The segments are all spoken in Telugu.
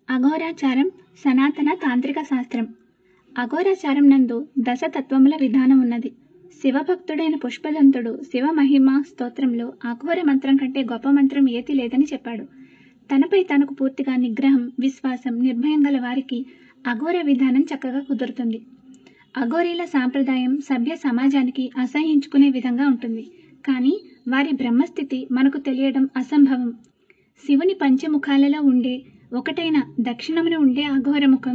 అఘోరాచారం సనాతన తాంత్రిక శాస్త్రం అఘోరాచారం నందు దశ తత్వముల విధానం ఉన్నది శివభక్తుడైన పుష్పదంతుడు శివ మహిమ స్తోత్రంలో అఘోర మంత్రం కంటే గొప్ప మంత్రం ఏది లేదని చెప్పాడు తనపై తనకు పూర్తిగా నిగ్రహం విశ్వాసం నిర్భయం గల వారికి అఘోర విధానం చక్కగా కుదురుతుంది అఘోరీల సాంప్రదాయం సభ్య సమాజానికి అసహించుకునే విధంగా ఉంటుంది కానీ వారి బ్రహ్మస్థితి మనకు తెలియడం అసంభవం శివుని పంచముఖాలలో ఉండే ఒకటైన దక్షిణమున ఉండే అఘోర ముఖం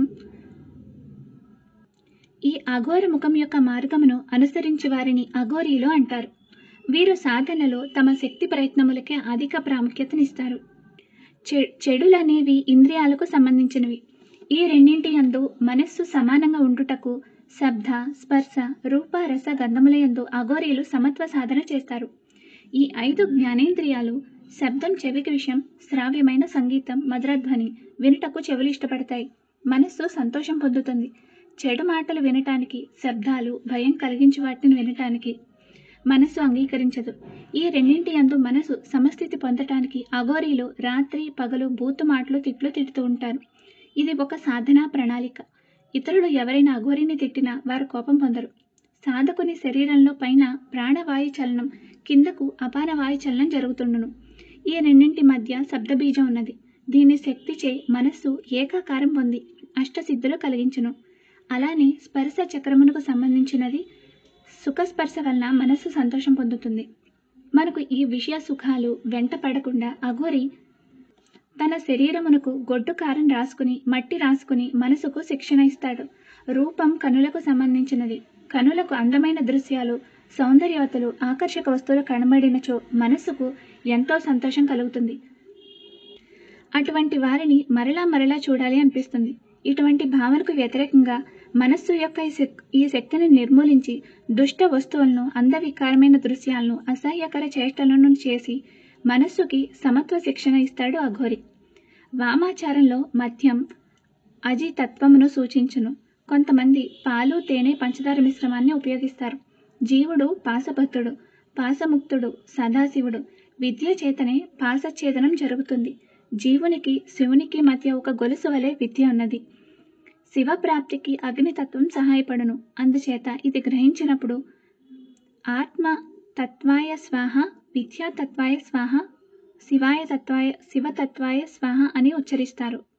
ఈ అఘోర ముఖం యొక్క మార్గమును అనుసరించి వారిని అఘోరీలు అంటారు వీరు సాధనలో తమ శక్తి ప్రయత్నములకే అధిక ప్రాముఖ్యతనిస్తారు చె చెడులనేవి ఇంద్రియాలకు సంబంధించినవి ఈ రెండింటి యందు మనస్సు సమానంగా ఉండుటకు శబ్ద స్పర్శ రూప రస గంధముల యందు అఘోరీలు సమత్వ సాధన చేస్తారు ఈ ఐదు జ్ఞానేంద్రియాలు శబ్దం చెవికి విషయం శ్రావ్యమైన సంగీతం మధురధ్వని వినుటకు చెవులు ఇష్టపడతాయి మనస్సు సంతోషం పొందుతుంది చెడు మాటలు వినటానికి శబ్దాలు భయం కలిగించు వాటిని వినటానికి మనస్సు అంగీకరించదు ఈ రెండింటి యందు మనసు సమస్థితి పొందటానికి అఘోరీలు రాత్రి పగలు బూతు మాటలు తిట్లు తిడుతూ ఉంటారు ఇది ఒక సాధనా ప్రణాళిక ఇతరులు ఎవరైనా అఘోరిని తిట్టినా వారు కోపం పొందరు సాధకుని శరీరంలో పైన ప్రాణవాయు చలనం కిందకు అపాన వాయు చలనం జరుగుతుండును ఈ రెండింటి మధ్య శబ్దబీజం ఉన్నది దీని శక్తిచే మనస్సు ఏకాకారం పొంది అష్టసిద్ధులు కలిగించును అలానే స్పర్శ చక్రమునకు సంబంధించినది సుఖస్పర్శ వలన మనస్సు సంతోషం పొందుతుంది మనకు ఈ విషయ సుఖాలు వెంట పడకుండా అఘోరి తన శరీరమునకు గొడ్డు కారం రాసుకుని మట్టి రాసుకుని మనసుకు శిక్షణ ఇస్తాడు రూపం కనులకు సంబంధించినది కనులకు అందమైన దృశ్యాలు సౌందర్యవతలు ఆకర్షక వస్తువులు కనబడినచో మనస్సుకు ఎంతో సంతోషం కలుగుతుంది అటువంటి వారిని మరలా మరలా చూడాలి అనిపిస్తుంది ఇటువంటి భావనకు వ్యతిరేకంగా మనస్సు యొక్క ఈ శక్- ఈ శక్తిని నిర్మూలించి దుష్ట వస్తువులను అందవికారమైన దృశ్యాలను అసహ్యకర చేష్టలను చేసి మనస్సుకి సమత్వ శిక్షణ ఇస్తాడు అఘోరి వామాచారంలో మద్యం అజితత్వమును సూచించును కొంతమంది పాలు తేనె పంచదార మిశ్రమాన్ని ఉపయోగిస్తారు జీవుడు పాసభక్తుడు పాసముక్తుడు సదాశివుడు విద్య చేతనే పాసఛేదనం జరుగుతుంది జీవునికి శివునికి మధ్య ఒక గొలుసు వలె విద్య ఉన్నది శివప్రాప్తికి అగ్నితత్వం సహాయపడును అందుచేత ఇది గ్రహించినప్పుడు ఆత్మ తత్వాయ స్వాహ విద్యాతత్వాయ స్వాహ శివాయ తత్వాయ శివతత్వాయ స్వాహ అని ఉచ్చరిస్తారు